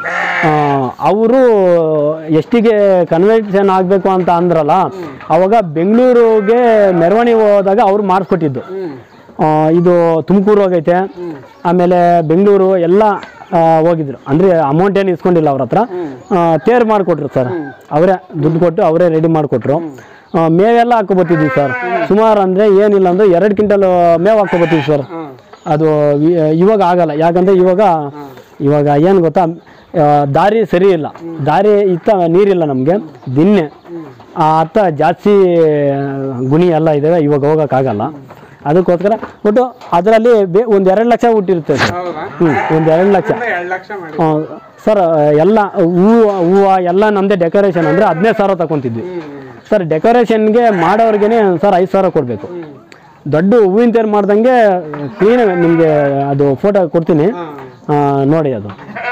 ಅವರು ಎಷ್ಟಿಗೆ ಕನ್ವರ್ಷನ್ ಆಗಬೇಕು ಅಂತ ಅಂದ್ರಲ್ಲ ಅವಾಗ ಬೆಂಗಳೂರಿಗೆ ಮೆರವಣಿಗೆ ಹೋದಾಗ ಅವ್ರು ಮಾಡಿಸ್ಕೊಟ್ಟಿದ್ದು ಆ, ಇದು ತುಮಕೂರು ಹೋಗೈತೆ ಆಮೇಲೆ ಬೆಂಗಳೂರು ಎಲ್ಲ ಆ, ಹೋಗಿದ್ರು ಅಂದರೆ ಅಮೌಂಟ್ ಏನು ಇಸ್ಕೊಂಡಿಲ್ಲ ಅವ್ರ ಹತ್ರ ಆ, ತೇರು ಮಾಡಿಕೊಟ್ರು ಸರ್ ಅವರೇ ದುಡ್ಡು ಕೊಟ್ಟು ಅವರೇ ರೆಡಿ ಮಾಡಿಕೊಟ್ರು ಮೇವೆಲ್ಲ ಹಾಕೊಬತ್ತಿದ್ವಿ ಸರ್ ಸುಮಾರು ಅಂದರೆ ಏನಿಲ್ಲ ಅಂದರೆ ಎರಡು ಕ್ವಿಂಟಲ್ ಮೇವು ಹಾಕೊಬತ್ತೀವಿ ಸರ್ ಅದು ಇ- ಇವಾಗ ಆಗಲ್ಲ ಯಾಕಂದರೆ ಇವಾಗ ಇವಾಗ ಏನು ಗೊತ್ತಾ ಆ, ದಾರಿ ಸರಿ ಇಲ್ಲ ದಾರಿ ಇತ್ತ ನೀರಿಲ್ಲ ನಮಗೆ ದಿನ್ನೆ ಆ ಅತ್ತ ಜಾಸ್ತಿ ಗುಣಿ ಎಲ್ಲ ಇದ್ದಾವೆ ಇವಾಗ ಹೋಗೋಕ್ಕಾಗಲ್ಲ ಅದಕ್ಕೋಸ್ಕರ ಒಟ್ಟು ಅದರಲ್ಲಿ ಬೇ ಒಂದು ಎರಡು ಲಕ್ಷ ಹುಟ್ಟಿರುತ್ತೆ ಸರ್ ಹೌದಾ ಹ್ಞೂ ಒಂದು ಎರಡು ಲಕ್ಷ ಎರಡು ಲಕ್ಷ ಮಾಡಿ ಆ, ಸರ್ ಎಲ್ಲ ಹೂವು ಹೂವು ಎಲ್ಲ ನಮ್ಮದೇ ಡೆಕೋರೇಷನ್ ಅಂದರೆ ಹದಿನೈದು ಸಾವಿರ ತಗೊತಿದ್ವಿ ಸರ್ ಡೆಕೋರೇಷನ್ಗೆ ಮಾಡೋರ್ಗೆ ಸರ್ ಐದು ಸಾವಿರ ಕೊಡಬೇಕು ದೊಡ್ಡ ಹೂವಿನ ತೇರು ಮಾಡ್ದಂಗೆ ಕ್ಲೀನ್ ನಿಮಗೆ ಅದು ಫೋಟೋ ಕೊಡ್ತೀನಿ ಆ, ನೋಡಿ ಅದು